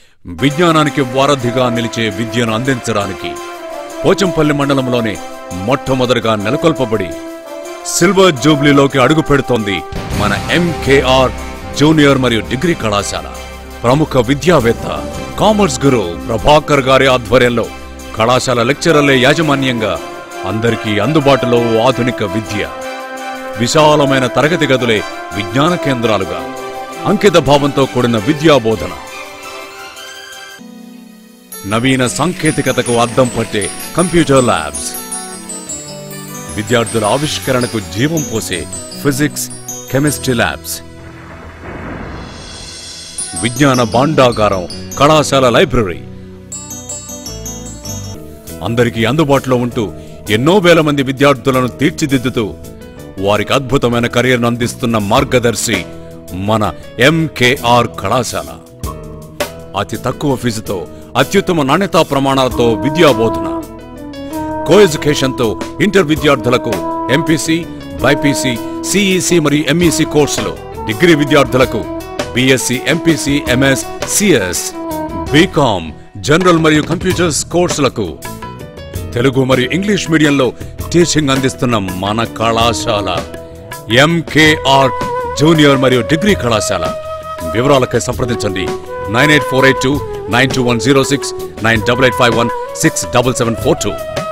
విజ్ఞానానికి వారధిగా నిలిచే విద్యను అందించడానికి పోచంపల్లి మండలంలోనే మొట్టమొదటిగా నెలకొల్పబడి సిల్వర్ జూబ్లీలోకి అడుగు పెడుతోంది మన ఎంకేఆర్ జూనియర్ మరియు డిగ్రీ కళాశాల ప్రముఖ విద్యావేత్త కామర్స్ గురు ప్రభాకర్ గారి ఆధ్వర్యంలో కళాశాల లెక్చరర్లే యాజమాన్యంగా అందరికీ అందుబాటులో ఆధునిక విద్య విశాలమైన తరగతి గదులే విజ్ఞాన కేంద్రాలుగా అంకిత భావంతో కూడిన విద్యా బోధన నవీన సాంకేతికతకు అద్దం పట్టే కంప్యూటర్ ల్యాబ్స్ విద్యార్థుల ఆవిష్కరణకు జీవం పోసే ఫిజిక్స్ కెమిస్ట్రీ ల్యాబ్స్ విజ్ఞాన భాండాగారం కళాశాల లైబ్రరీ అందరికీ అందుబాటులో ఉంటూ ఎన్నో వేల మంది విద్యార్థులను తీర్చిదిద్దుతూ వారికి అద్భుతమైన కెరీర్ను అందిస్తున్న మార్గదర్శి మన ఎంకేఆర్ కళాశాల అతి తక్కువ ఫీజుతో అత్యుత్తమ నాణ్యతా ప్రమాణాలతో విద్యా బోధన కో ఎడ్యుకేషన్తో ఇంటర్ విద్యార్థులకు ఎంపీసీ బైపీసీ సిఈసి మరియు ఎంఈసి కోర్సులు డిగ్రీ విద్యార్థులకు BSc MPC MS CS BCom general మరియు కంప్యూటర్స్ కోర్సులకు తెలుగు మరియు ఇంగ్లీష్ మీడియంలో టీచింగ్ అందిస్తున్న మన కళాశాల ఎంకేఆర్ జూనియర్ మరియు డిగ్రీ కళాశాల వివరాలకై సంప్రదించండి nine eight four eight two nine two one zero six nine double eight five one six double seven four two